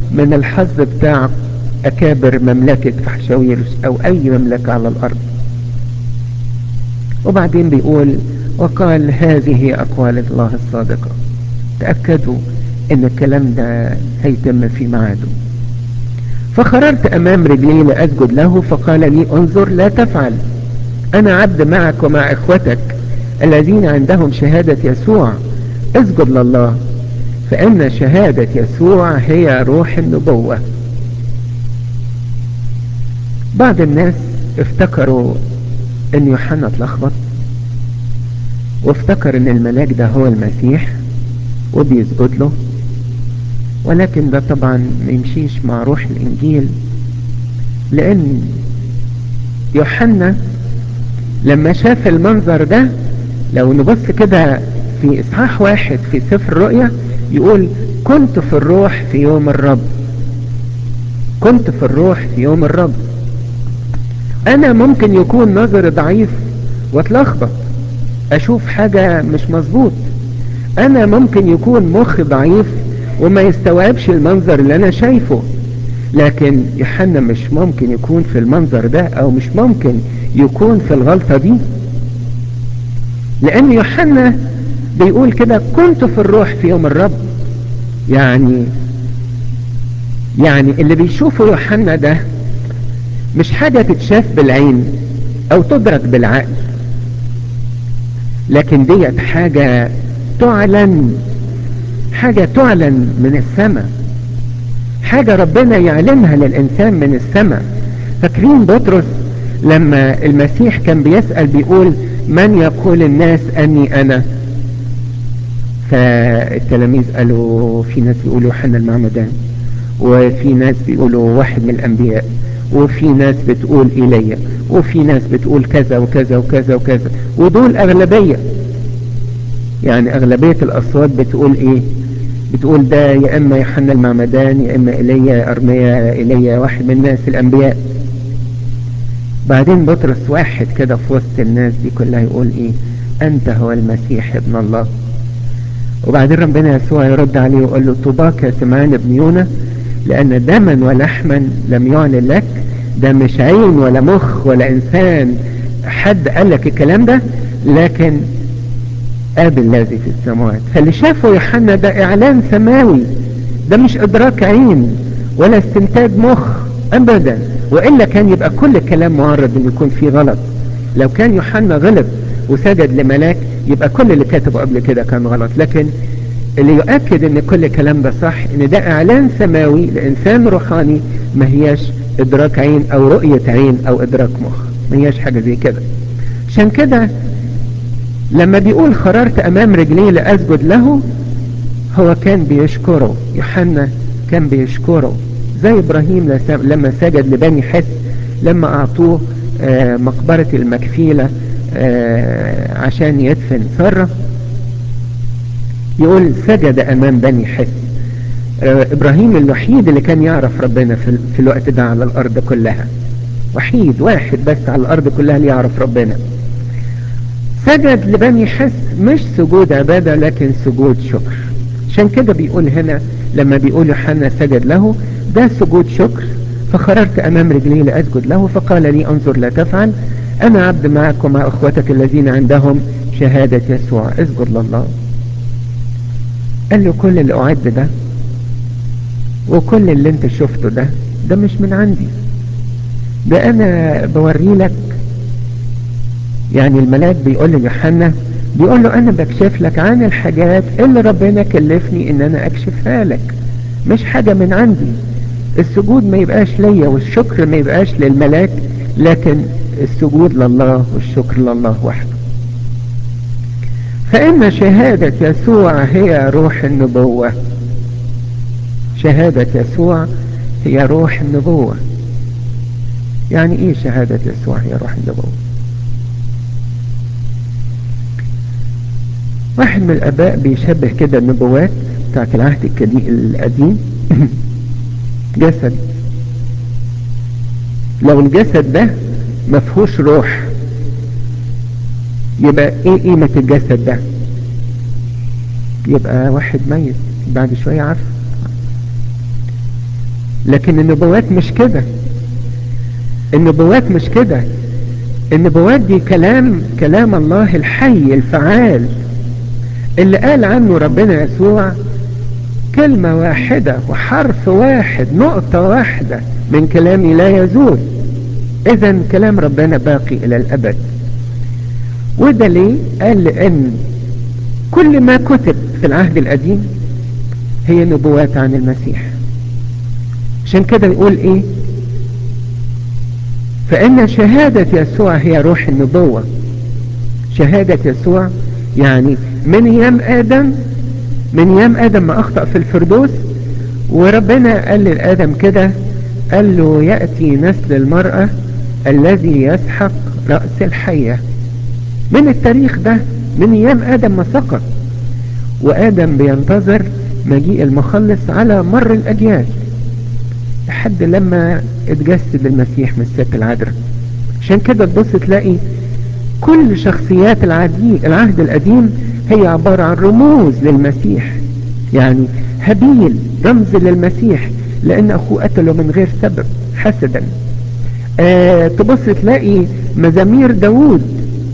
من الحظ بتاع أكابر مملكة فحشاويرس أو أي مملكة على الأرض وبعدين بيقول وقال هذه أقوال الله الصادقة تأكدوا ان الكلام ده هيتم في ميعاده فخررت امام رجلي لاسجد له فقال لي انظر لا تفعل انا عبد معك ومع اخوتك الذين عندهم شهادة يسوع اسجد لله فان شهادة يسوع هي روح النبوة بعض الناس افتكروا ان يوحنا اتلخبط وافتكر ان الملاك ده هو المسيح وبيسجد له ولكن ده طبعا ما يمشيش مع روح الانجيل لان يوحنا لما شاف المنظر ده لو نبص كده في اصحاح واحد في سفر الرؤيا يقول كنت في الروح في يوم الرب كنت في الروح في يوم الرب انا ممكن يكون نظر ضعيف واتلخبط اشوف حاجة مش مظبوط انا ممكن يكون مخ ضعيف وما يستوعبش المنظر اللي انا شايفه لكن يوحنا مش ممكن يكون في المنظر ده او مش ممكن يكون في الغلطة دي لان يوحنا بيقول كده كنت في الروح في يوم الرب يعني يعني اللي بيشوفه يوحنا ده مش حاجة تتشاف بالعين او تدرك بالعقل لكن ديت حاجة تعلن حاجة تعلن من السماء حاجة ربنا يعلنها للإنسان من السماء فاكرين بطرس لما المسيح كان بيسأل بيقول من يقول الناس أني أنا فالتلاميذ قالوا في ناس بيقولوا يوحنا المعمدان وفي ناس بيقولوا واحد من الأنبياء وفي ناس بتقول إيليا وفي ناس بتقول كذا وكذا وكذا وكذا ودول أغلبية يعني أغلبية الأصوات بتقول إيه بتقول ده يا إما يوحنا المعمدان يا إما إيليا يا أرميا يا إيليا واحد من الناس الأنبياء بعدين بطرس واحد كده في وسط الناس دي كلها يقول إيه أنت هو المسيح ابن الله وبعدين ربنا يسوع يرد عليه ويقول له طوباك يا سمعان ابن يونا لأن دما ولحما لم يعلن لك ده مش عين ولا مخ ولا إنسان حد قال لك الكلام ده لكن آب الذي في السماوات فاللي شافه يوحنا ده إعلان سماوي ده مش إدراك عين ولا استنتاج مخ أبدا وإلا كان يبقى كل الكلام معرض إن يكون فيه غلط لو كان يوحنا غلط وسجد لملاك يبقى كل اللي كاتبه قبل كده كان غلط لكن اللي يؤكد ان كل الكلام ده صح ان ده اعلان سماوي لانسان روحاني ما هياش ادراك عين او رؤية عين او ادراك مخ ما هياش حاجة زي كده عشان كده لما بيقول خررت امام رجليه لاسجد له هو كان بيشكره يوحنا كان بيشكره زي ابراهيم لما سجد لبني حس لما اعطوه مقبرة المكفيلة عشان يدفن سارة يقول سجد امام بني حس ابراهيم الوحيد اللي كان يعرف ربنا في الوقت ده على الارض كلها وحيد واحد بس على الارض كلها اللي يعرف ربنا سجد لبني حس مش سجود عبادة لكن سجود شكر عشان كده بيقول هنا لما بيقول يوحنا سجد له ده سجود شكر فخررت امام رجلي لاسجد له فقال لي انظر لا تفعل انا عبد معك ومع اخوتك الذين عندهم شهادة يسوع اسجد لله قال له كل اللي اعد ده وكل اللي انت شفته ده ده مش من عندي ده انا بوري لك يعني الملاك بيقول ليوحنا بيقول له انا بكشف لك عن الحاجات اللي ربنا كلفني ان انا اكشفها لك مش حاجة من عندي السجود ما يبقاش ليا والشكر ما يبقاش للملاك لكن السجود لله والشكر لله وحده فإن شهادة يسوع هي روح النبوة شهادة يسوع هي روح النبوة يعني ايه شهادة يسوع هي روح النبوة واحد من الاباء بيشبه كده النبوات بتاعت العهد القديم جسد لو الجسد ده مفهوش روح يبقى ايه قيمة الجسد ده يبقى واحد ميت بعد شوية عارف لكن النبوات مش كده النبوات مش كده النبوات دي كلام كلام الله الحي الفعال اللي قال عنه ربنا يسوع كلمة واحدة وحرف واحد نقطة واحدة من كلامي لا يزول اذا كلام ربنا باقي الى الابد وده ليه قال لان كل ما كتب في العهد القديم هي نبوات عن المسيح عشان كده يقول ايه فان شهادة يسوع هي روح النبوة شهادة يسوع يعني من ايام ادم من ايام ادم ما اخطأ في الفردوس وربنا قال لادم كده قال له يأتي نسل المرأة الذي يسحق رأس الحية من التاريخ ده من ايام ادم ما سقط وادم بينتظر مجيء المخلص على مر الاجيال لحد لما اتجسد المسيح من الست العذراء عشان كده تبص تلاقي كل شخصيات العدي العهد القديم هي عبارة عن رموز للمسيح يعني هابيل رمز للمسيح لان اخوه قتله من غير سبب حسدا آه تبص تلاقي مزامير داود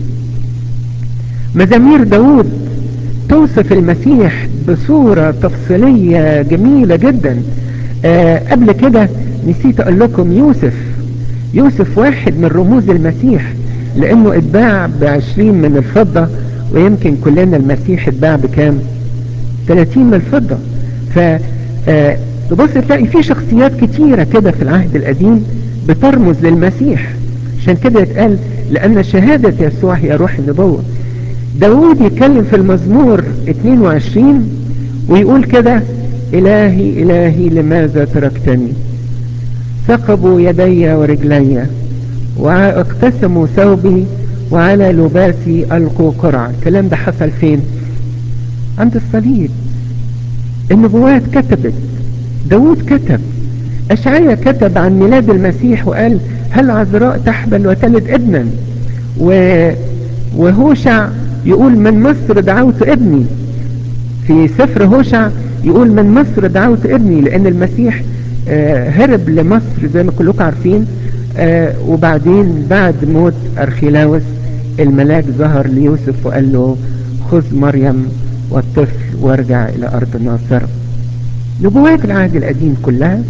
مزامير داود توصف المسيح بصورة تفصيلية جميلة جدا آه قبل كده نسيت اقول لكم يوسف يوسف واحد من رموز المسيح لانه اتباع بعشرين من الفضة ويمكن كلنا المسيح اتباع بكام 30 من الفضة ف آه تبص تلاقي في شخصيات كتيرة كده في العهد القديم بترمز للمسيح عشان كده يتقال لأن شهادة يسوع هي روح النبوة داود يتكلم في المزمور 22 ويقول كده إلهي إلهي لماذا تركتني ثقبوا يدي ورجلي واقتسموا ثوبي وعلى لباسي ألقوا قرعة الكلام ده حصل فين عند الصليب النبوات كتبت داود كتب أشعية كتب عن ميلاد المسيح وقال هل عذراء تحبل وتلد ابنا و... وهوشع يقول من مصر دعوت ابني في سفر هوشع يقول من مصر دعوت ابني لأن المسيح آه هرب لمصر زي ما كلكم عارفين آه وبعدين بعد موت أرخيلاوس الملاك ظهر ليوسف وقال له خذ مريم والطفل وارجع إلى أرض الناصرة نبوات العهد القديم كلها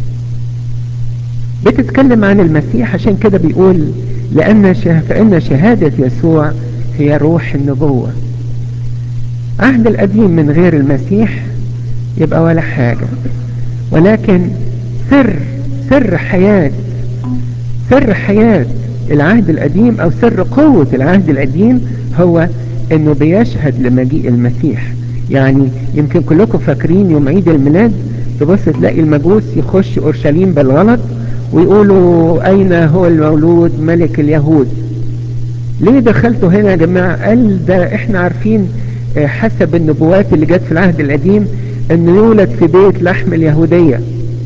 بتتكلم عن المسيح عشان كده بيقول لأن شه... فإن شهادة يسوع هي روح النبوة عهد القديم من غير المسيح يبقى ولا حاجة ولكن سر سر حياة سر حياة العهد القديم او سر قوة العهد القديم هو انه بيشهد لمجيء المسيح يعني يمكن كلكم فاكرين يوم عيد الميلاد تبص تلاقي المجوس يخش اورشليم بالغلط ويقولوا اين هو المولود ملك اليهود ليه دخلتوا هنا يا جماعة قال ده احنا عارفين حسب النبوات اللي جت في العهد القديم انه يولد في بيت لحم اليهودية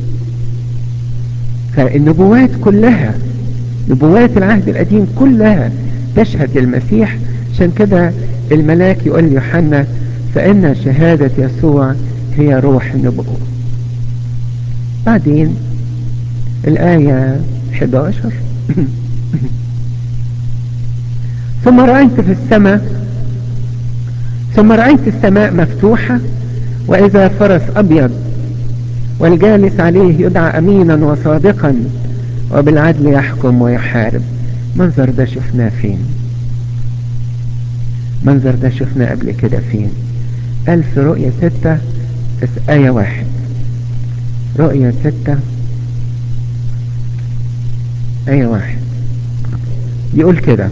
فالنبوات كلها نبوات العهد القديم كلها تشهد المسيح عشان كده الملاك يقول ليوحنا فإن شهادة يسوع هي روح النبوة بعدين الآية 11 ثم رأيت في السماء ثم رأيت السماء مفتوحة وإذا فرس أبيض والجالس عليه يدعى أمينا وصادقا وبالعدل يحكم ويحارب منظر ده شفناه فين منظر ده شفناه قبل كده فين قال في رؤية ستة آية واحد رؤية ستة آية واحد يقول كده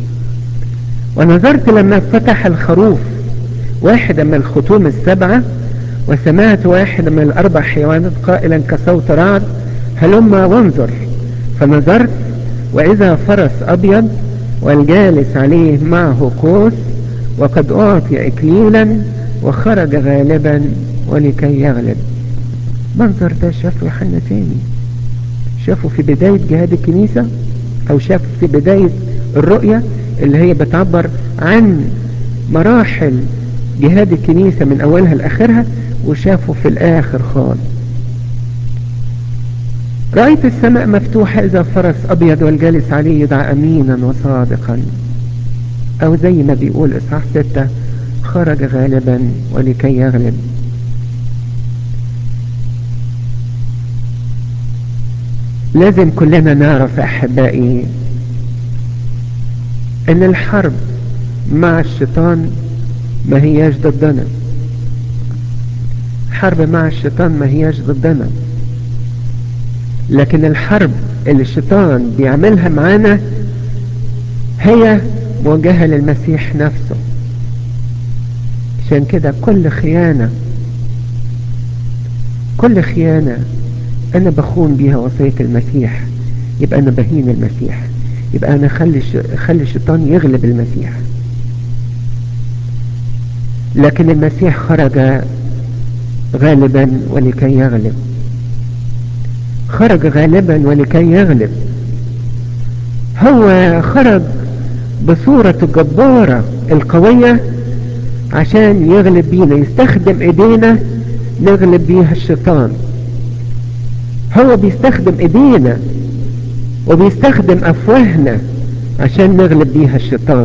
ونظرت لما فتح الخروف واحدا من الختوم السبعة وسمعت واحدا من الأربع حيوانات قائلا كصوت رعد هلما وانظر فنظرت وإذا فرس أبيض والجالس عليه معه قوس وقد أعطي إكليلا وخرج غالبا ولكي يغلب منظر ده شافه يوحنا تاني شافه في بداية جهاد الكنيسة أو شافه في بداية الرؤية اللي هي بتعبر عن مراحل جهاد الكنيسة من أولها لآخرها وشافه في الآخر خالص رأيت السماء مفتوحة إذا فرس أبيض والجالس عليه يدعى أمينا وصادقا أو زي ما بيقول إصحاح ستة خرج غالبا ولكي يغلب لازم كلنا نعرف أحبائي أن الحرب مع الشيطان ما هياش ضدنا حرب مع الشيطان ما هياش ضدنا لكن الحرب اللي الشيطان بيعملها معانا هي موجهة للمسيح نفسه عشان كده كل خيانة كل خيانة أنا بخون بيها وصية المسيح يبقى أنا بهين المسيح يبقى أنا خلي خلي الشيطان يغلب المسيح لكن المسيح خرج غالبا ولكي يغلب خرج غالبا ولكي يغلب هو خرج بصورة الجبارة القوية عشان يغلب بينا يستخدم ايدينا نغلب بيها الشيطان هو بيستخدم ايدينا وبيستخدم افواهنا عشان نغلب بيها الشيطان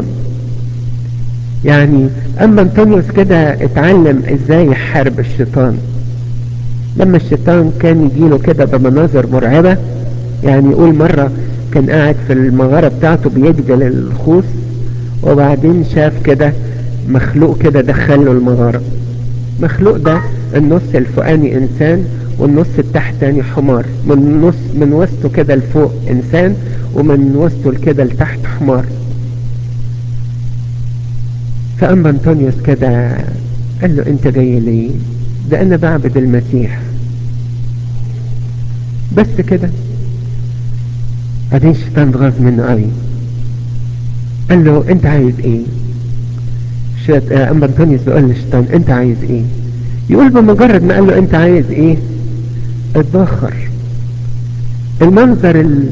يعني اما انطونيوس كده اتعلم ازاي يحارب الشيطان لما الشيطان كان يجيله كده بمناظر مرعبة يعني يقول مرة كان قاعد في المغارة بتاعته بيجدل الخوص وبعدين شاف كده مخلوق كده دخله المغارة مخلوق ده النص الفوقاني انسان والنص التحتاني حمار من نص من وسطه كده لفوق انسان ومن وسطه كده لتحت حمار فأما انطونيوس كده قال له انت جاي ليه ده انا بعبد المسيح بس كده بعدين الشيطان اتغاظ منه قوي قال له انت عايز ايه شيط... اما انطونيوس بيقول للشيطان انت عايز ايه يقول بمجرد ما قال له انت عايز ايه اتبخر المنظر ال...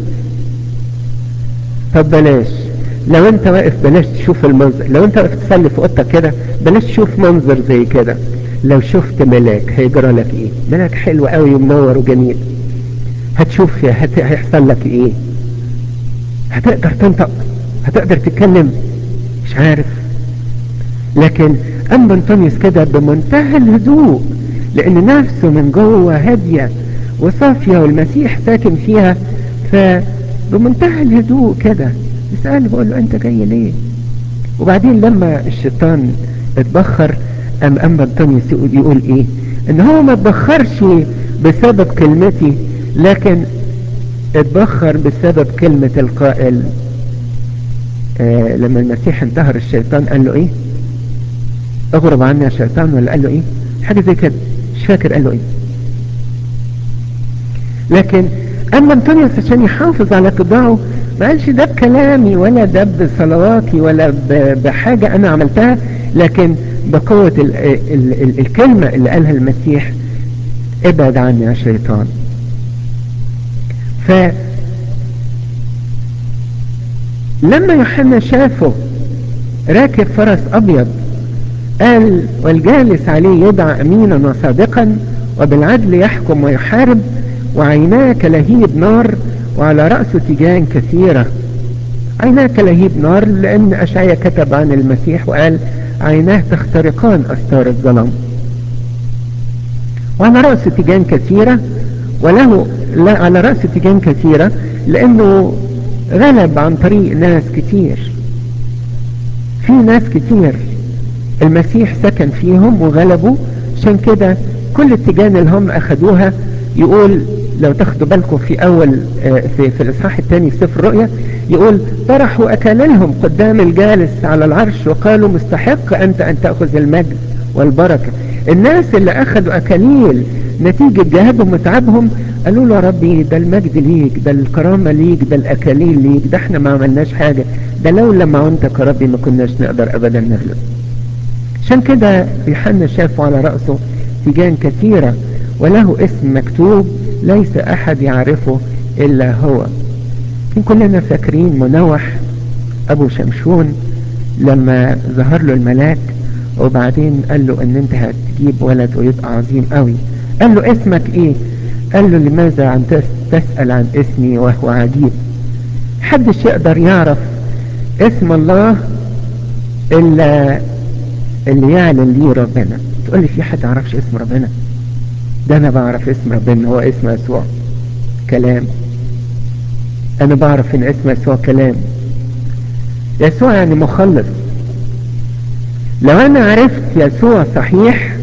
طب بلاش لو انت واقف بلاش تشوف المنظر لو انت واقف تصلي في اوضتك كده بلاش تشوف منظر زي كده لو شفت ملاك هيجرى لك ايه ملاك حلو قوي ومنور وجميل هتشوف هت... هيحصل لك ايه هتقدر تنطق هتقدر تتكلم مش عارف لكن اما انطونيوس كده بمنتهى الهدوء لان نفسه من جوه هادية وصافية والمسيح ساكن فيها فبمنتهى الهدوء كده يسأله بقول له انت جاي ليه وبعدين لما الشيطان اتبخر ام اما انطونيوس يقول, يقول ايه ان هو ما اتبخرش بسبب كلمتي لكن اتبخر بسبب كلمة القائل آه لما المسيح انتهر الشيطان قال له ايه اغرب عني يا شيطان ولا قال له ايه حاجة زي كده مش فاكر قال له ايه لكن اما انطونيوس عشان يحافظ على طباعه ما قالش ده بكلامي ولا ده بصلواتي ولا بحاجة انا عملتها لكن بقوة ال ال ال الكلمة اللي قالها المسيح ابعد عني يا شيطان ف لما يوحنا شافه راكب فرس ابيض قال والجالس عليه يدعى امينا وصادقا وبالعدل يحكم ويحارب وعيناه كلهيب نار وعلى رأسه تيجان كثيرة عيناه كلهيب نار لأن أشعيا كتب عن المسيح وقال عيناه تخترقان أستار الظلام وعلى رأسه تيجان كثيرة وله لا على رأسه تيجان كثيرة لأنه غلب عن طريق ناس كتير في ناس كتير المسيح سكن فيهم وغلبوا عشان كده كل التجان اللي هم أخدوها يقول لو تاخدوا بالكم في اول في, في الاصحاح الثاني في سفر الرؤيا يقول طرحوا اكاليلهم قدام الجالس على العرش وقالوا مستحق انت ان تاخذ المجد والبركه الناس اللي اخذوا اكاليل نتيجة جهادهم وتعبهم قالوا له يا ربي ده المجد ليك ده الكرامة ليك ده الاكاليل ليك ده احنا ما عملناش حاجة ده لولا معونتك يا ربي ما كناش نقدر ابدا نغلب عشان كده يوحنا شافوا على رأسه تيجان كثيرة وله اسم مكتوب ليس احد يعرفه الا هو كلنا فاكرين منوح ابو شمشون لما ظهر له الملاك وبعدين قال له ان انت هتجيب ولد ويبقى عظيم قوي قال له اسمك ايه قال له لماذا عن تسأل عن اسمي وهو عجيب حدش يقدر يعرف اسم الله إلا اللي يعلن ليه ربنا تقول لي في حد عرفش اسم ربنا ده انا بعرف اسم ربنا هو اسم يسوع كلام انا بعرف ان اسم يسوع كلام يسوع يعني مخلص لو انا عرفت يسوع صحيح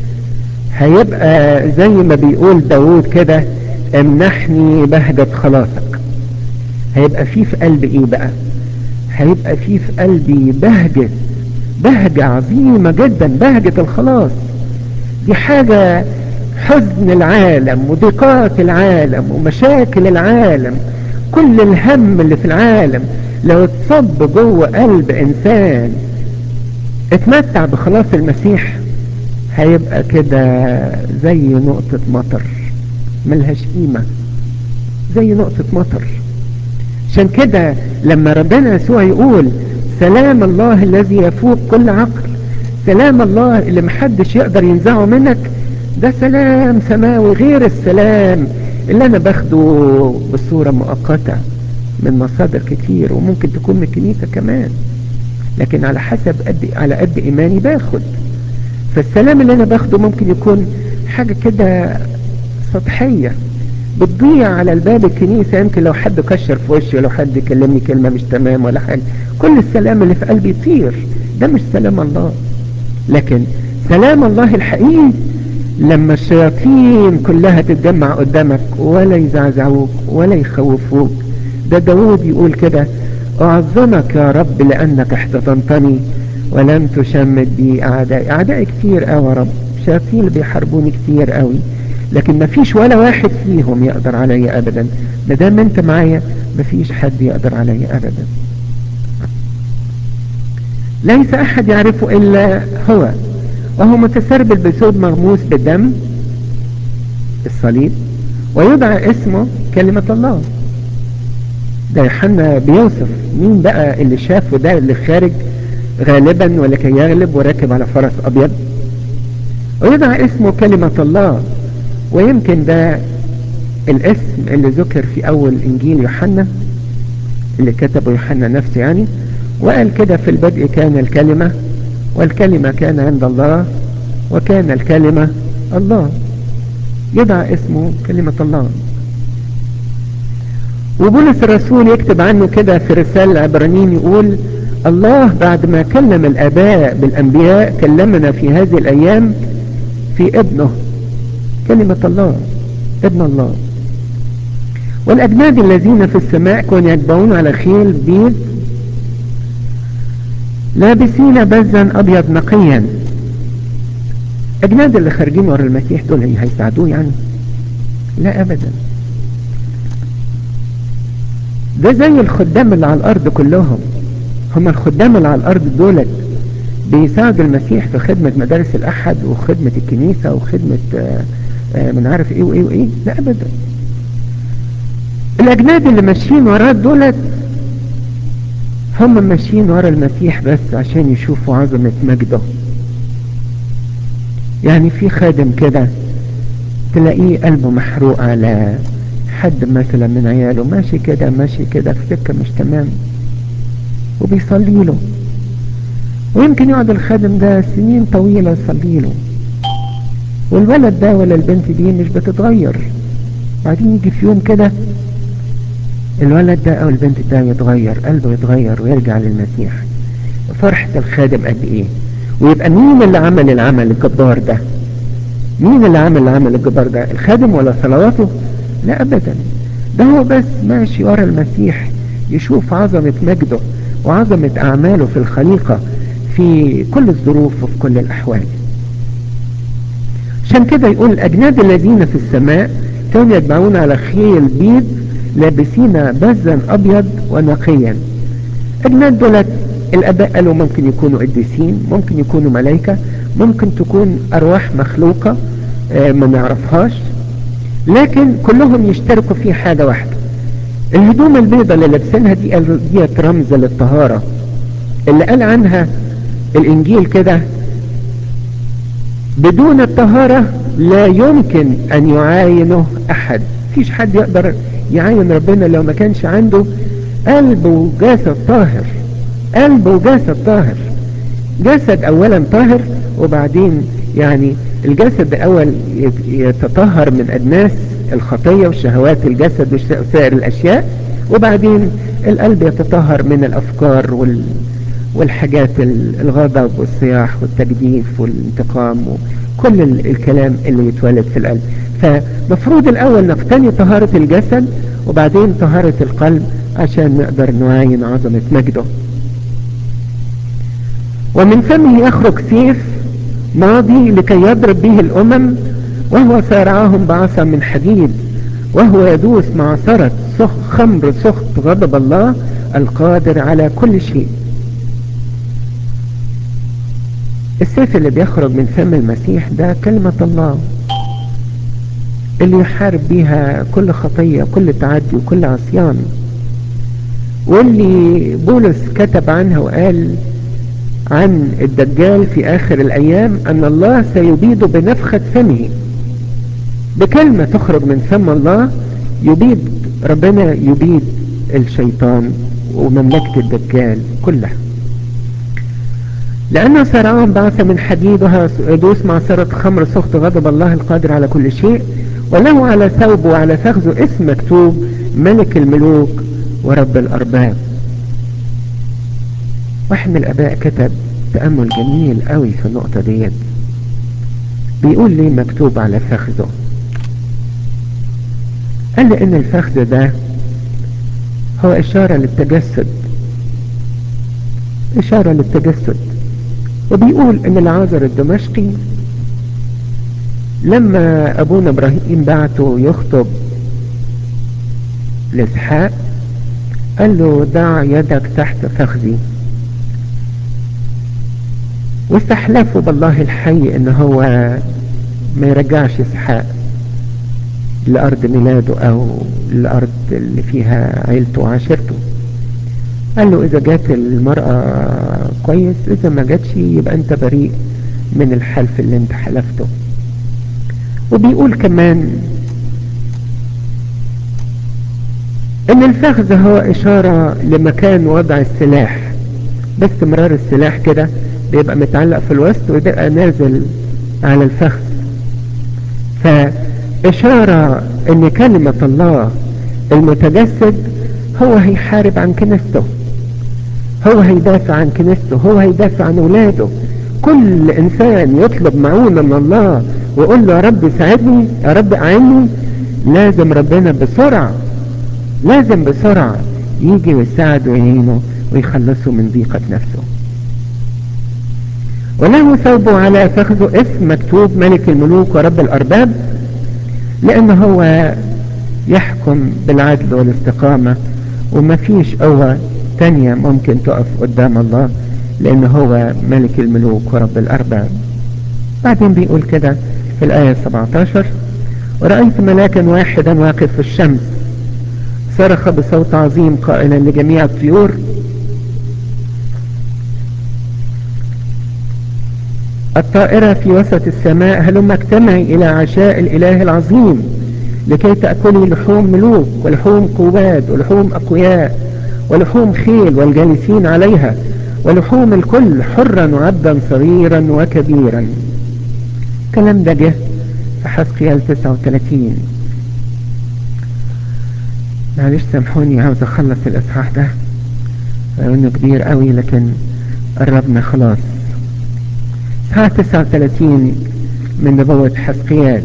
هيبقى زي ما بيقول داود كده امنحني بهجة خلاصك هيبقى فيه في قلبي ايه بقى هيبقى فيه في قلبي بهجة بهجة عظيمة جدا بهجة الخلاص دي حاجة حزن العالم وضيقات العالم ومشاكل العالم كل الهم اللي في العالم لو اتصب جوه قلب انسان اتمتع بخلاص المسيح هيبقى كده زي نقطة مطر ملهاش قيمة زي نقطة مطر عشان كده لما ربنا يسوع يقول سلام الله الذي يفوق كل عقل سلام الله اللي محدش يقدر ينزعه منك ده سلام سماوي غير السلام اللي انا باخده بصورة مؤقتة من مصادر كتير وممكن تكون من الكنيسة كمان لكن على حسب قد على قد ايماني باخد فالسلام اللي انا باخده ممكن يكون حاجة كده سطحية بتضيع على الباب الكنيسة يمكن لو حد كشر في وشي لو حد كلمني كلمة مش تمام ولا حاجة كل السلام اللي في قلبي يطير ده مش سلام الله لكن سلام الله الحقيقي لما الشياطين كلها تتجمع قدامك ولا يزعزعوك ولا يخوفوك ده داود يقول كده أعظمك يا رب لأنك احتضنتني ولم تشمت بي أعدائي أعدائي كتير قوي يا رب الشياطين بيحاربوني كتير قوي لكن ما فيش ولا واحد فيهم يقدر علي أبدا ما دام أنت معايا ما فيش حد يقدر علي أبدا ليس أحد يعرفه إلا هو وهو متسربل بثوب مغموس بالدم الصليب ويدعى اسمه كلمة الله ده يوحنا بيوصف مين بقى اللي شافه ده اللي خارج غالبا ولكي يغلب وراكب على فرس ابيض ويدعى اسمه كلمة الله ويمكن ده الاسم اللي ذكر في اول انجيل يوحنا اللي كتبه يوحنا نفسه يعني وقال كده في البدء كان الكلمة والكلمة كان عند الله وكان الكلمة الله يدعى اسمه كلمة الله وبولس الرسول يكتب عنه كده في رسالة العبرانيين يقول الله بعد ما كلم الآباء بالأنبياء كلمنا في هذه الأيام في ابنه كلمة الله ابن الله والأجناد الذين في السماء كانوا يتبعون على خيل بيض لابسين بزا أبيض نقيا أجناد اللي خارجين ورا المسيح دول هيساعدوه يعني لا أبدا ده زي الخدام اللي على الأرض كلهم هم الخدام اللي على الأرض دولت بيساعدوا المسيح في خدمة مدارس الأحد وخدمة الكنيسة وخدمة آآ آآ من عارف إيه وإيه وإيه لا أبدا الأجناد اللي ماشيين وراه دولت هم ماشيين ورا المسيح بس عشان يشوفوا عظمة مجده يعني في خادم كده تلاقيه قلبه محروق على حد مثلا من عياله ماشي كده ماشي كده في سكة مش تمام وبيصلي له ويمكن يقعد الخادم ده سنين طويلة يصلي له والولد ده ولا البنت دي مش بتتغير بعدين يجي في يوم كده الولد ده او البنت ده يتغير قلبه يتغير ويرجع للمسيح فرحة الخادم قد ايه ويبقى مين اللي عمل العمل الجبار ده مين اللي عمل العمل الجبار ده الخادم ولا صلواته لا ابدا ده هو بس ماشي ورا المسيح يشوف عظمة مجده وعظمة اعماله في الخليقة في كل الظروف وفي كل الاحوال عشان كده يقول الاجناد الذين في السماء كانوا يتبعون على خيل بيض لابسين بزا ابيض ونقيا اجناد دولت الاباء قالوا ممكن يكونوا قديسين ممكن يكونوا ملائكة ممكن تكون ارواح مخلوقة آه ما نعرفهاش لكن كلهم يشتركوا في حاجة واحدة الهدوم البيضاء اللي لابسينها دي ديت رمز للطهارة اللي قال عنها الانجيل كده بدون الطهارة لا يمكن ان يعاينه احد فيش حد يقدر يعاين ربنا لو ما كانش عنده قلب وجسد طاهر قلب وجسد طاهر جسد اولا طاهر وبعدين يعني الجسد الاول يتطهر من ادناس الخطية وشهوات الجسد وسائر الاشياء وبعدين القلب يتطهر من الافكار وال والحاجات الغضب والصياح والتجديف والانتقام وكل الكلام اللي يتولد في القلب فمفروض الاول نقتني طهارة الجسد وبعدين طهارة القلب عشان نقدر نعاين عظمة مجده ومن فمه يخرج سيف ماضي لكي يضرب به الامم وهو سارعهم بعصا من حديد وهو يدوس معصرة سخ خمر سخط غضب الله القادر على كل شيء السيف اللي بيخرج من فم المسيح ده كلمة الله اللي يحارب بيها كل خطية كل تعدي وكل عصيان واللي بولس كتب عنها وقال عن الدجال في آخر الأيام أن الله سيبيد بنفخة فمه بكلمة تخرج من فم الله يبيد ربنا يبيد الشيطان ومملكة الدجال كلها لأنه سرعان بعث من حديد ويدوس معصرة خمر سخط غضب الله القادر على كل شيء وله على ثوبه وعلى فخذه اسم مكتوب ملك الملوك ورب الأرباب واحد من الآباء كتب تأمل جميل قوي في النقطة ديت بيقول لي مكتوب على فخذه قال لي ان الفخذ ده هو اشارة للتجسد اشارة للتجسد وبيقول ان العازر الدمشقي لما ابونا ابراهيم بعته يخطب لاسحاق قال له ضع يدك تحت فخذي واستحلفوا بالله الحي ان هو ما يرجعش اسحاق لارض ميلاده او الارض اللي فيها عيلته وعشيرته قال له اذا جات المرأة كويس اذا ما جاتش يبقى انت بريء من الحلف اللي انت حلفته وبيقول كمان ان الفخذ هو اشارة لمكان وضع السلاح باستمرار السلاح كده بيبقى متعلق في الوسط ويبقى نازل على الفخذ فاشارة ان كلمة الله المتجسد هو هيحارب عن كنيسته هو هيدافع عن كنيسته هو هيدافع عن اولاده كل انسان يطلب معونة من الله ويقول له يا رب ساعدني يا رب اعني لازم ربنا بسرعة لازم بسرعة يجي ويساعده ويعينه ويخلصه من ضيقة نفسه وله ثوبه على فخذه اسم مكتوب ملك الملوك ورب الارباب لان هو يحكم بالعدل والاستقامة وما فيش قوة تانية ممكن تقف قدام الله لان هو ملك الملوك ورب الارباب بعدين بيقول كده في الآية 17 ورأيت ملاكا واحدا واقف في الشمس صرخ بصوت عظيم قائلا لجميع الطيور الطائرة في وسط السماء هلم اجتمعي إلى عشاء الإله العظيم لكي تأكلي لحوم ملوك ولحوم قواد ولحوم أقوياء ولحوم خيل والجالسين عليها ولحوم الكل حرا وعبدا صغيرا وكبيرا الكلام ده جه في حسقيال 39 معلش سامحوني عاوز اخلص الاصحاح ده لانه كبير قوي لكن قربنا خلاص اصحاح 39 من نبوة حسقيال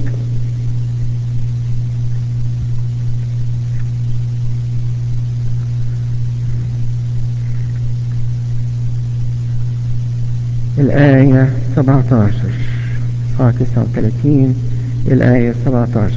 الآية 17 صفحة 39 الآية 17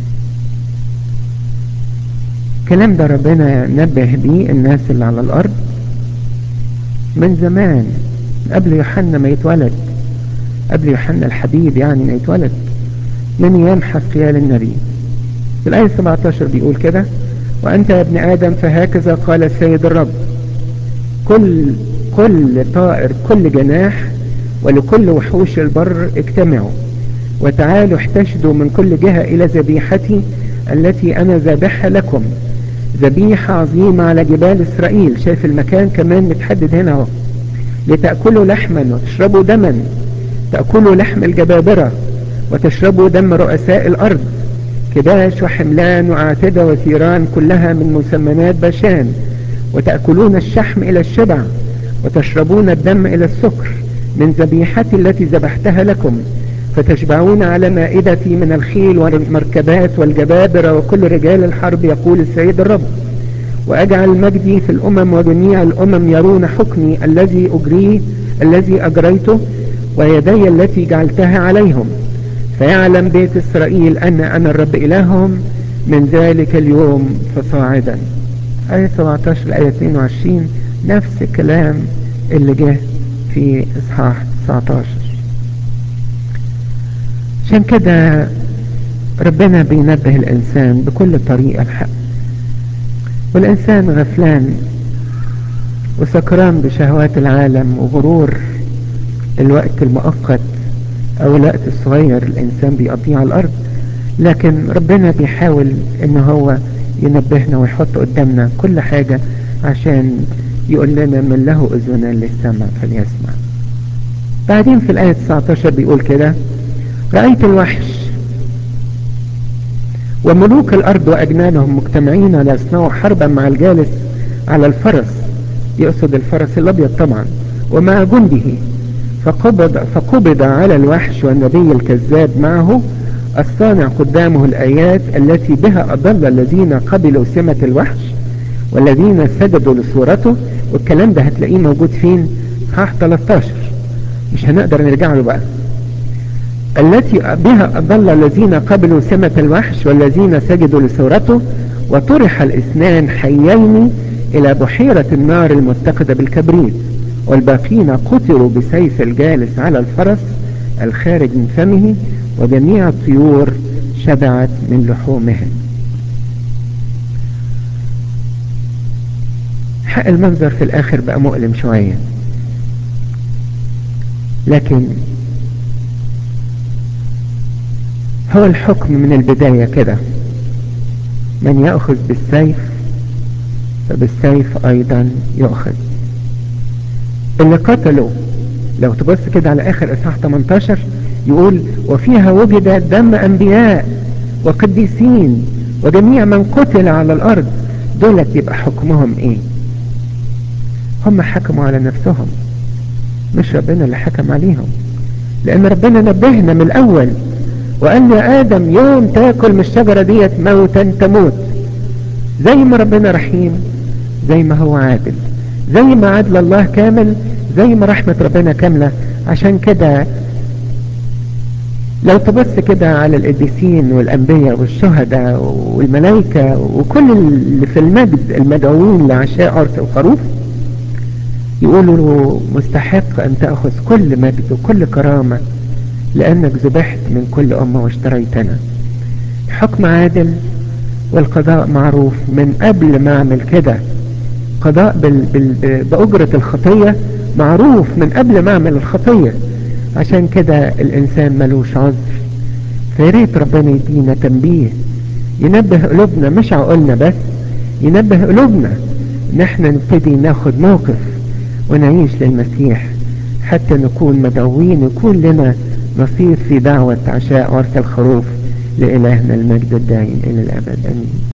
الكلام ده ربنا نبه بيه الناس اللي على الأرض من زمان قبل يوحنا ما يتولد قبل يوحنا الحبيب يعني ما يتولد من ايام حسقيال النبي في الآية 17 بيقول كده وأنت يا ابن آدم فهكذا قال السيد الرب كل كل طائر كل جناح ولكل وحوش البر اجتمعوا وتعالوا احتشدوا من كل جهة إلى ذبيحتي التي أنا ذابحها لكم ذبيحة عظيمة على جبال إسرائيل شايف المكان كمان متحدد هنا اهو لتأكلوا لحما وتشربوا دما تأكلوا لحم الجبابرة وتشربوا دم رؤساء الأرض كباش وحملان وعاتدة وثيران كلها من مسمنات باشان وتأكلون الشحم إلى الشبع وتشربون الدم إلى السكر من ذبيحتي التي ذبحتها لكم فتشبعون على مائدتي من الخيل والمركبات والجبابرة وكل رجال الحرب يقول السيد الرب وأجعل مجدي في الأمم وجميع الأمم يرون حكمي الذي أجريه الذي أجريته ويدي التي جعلتها عليهم فيعلم بيت إسرائيل أن أنا الرب إلههم من ذلك اليوم فصاعدا آية 17 الآية 22 نفس الكلام اللي جه في إصحاح 19 عشان كده ربنا بينبه الإنسان بكل طريقة الحق والإنسان غفلان وسكران بشهوات العالم وغرور الوقت المؤقت أو الوقت الصغير الإنسان بيقضيه على الأرض لكن ربنا بيحاول إن هو ينبهنا ويحط قدامنا كل حاجة عشان يقول لنا من له أذنا للسمع فليسمع بعدين في الآية 19 بيقول كده رأيت الوحش وملوك الأرض وأجنانهم مجتمعين ليصنعوا حربا مع الجالس على الفرس يقصد الفرس الأبيض طبعا ومع جنده فقبض, فقبض على الوحش والنبي الكذاب معه الصانع قدامه الآيات التي بها أضل الذين قبلوا سمة الوحش والذين سجدوا لصورته والكلام ده هتلاقيه موجود فين صحاح 13 مش هنقدر نرجع له بقى التي بها أضل الذين قبلوا سمة الوحش والذين سجدوا لصورته وطرح الاثنان حيين إلى بحيرة النار المتقدة بالكبريت والباقين قتلوا بسيف الجالس على الفرس الخارج من فمه وجميع الطيور شبعت من لحومهم حق المنظر في الآخر بقى مؤلم شوية لكن هو الحكم من البداية كده من يأخذ بالسيف فبالسيف أيضا يؤخذ اللي قتلوا لو تبص كده على آخر إصحاح 18 يقول وفيها وجد دم أنبياء وقديسين وجميع من قتل على الأرض دولت يبقى حكمهم إيه هم حكموا على نفسهم مش ربنا اللي حكم عليهم لأن ربنا نبهنا من الأول وقال يا آدم يوم تاكل من الشجرة ديت موتا تموت زي ما ربنا رحيم زي ما هو عادل زي ما عدل الله كامل زي ما رحمة ربنا كاملة عشان كده لو تبص كده على القديسين والأنبياء والشهداء والملائكة وكل اللي في المجد المدعوين لعشاء عرس الخروف يقولوا له مستحق أن تأخذ كل مجد وكل كرامة لأنك ذبحت من كل أمة واشتريتنا حكم عادل والقضاء معروف من قبل ما أعمل كده قضاء بال بال بأجرة الخطية معروف من قبل ما أعمل الخطية عشان كده الإنسان ملوش عذر فياريت ربنا يدينا تنبيه ينبه قلوبنا مش عقولنا بس ينبه قلوبنا ان احنا نبتدي ناخد موقف ونعيش للمسيح حتى نكون مدعوين يكون لنا نصيب في دعوة عشاء عرس الخروف لإلهنا المجد الدائم إلى الأبد أمين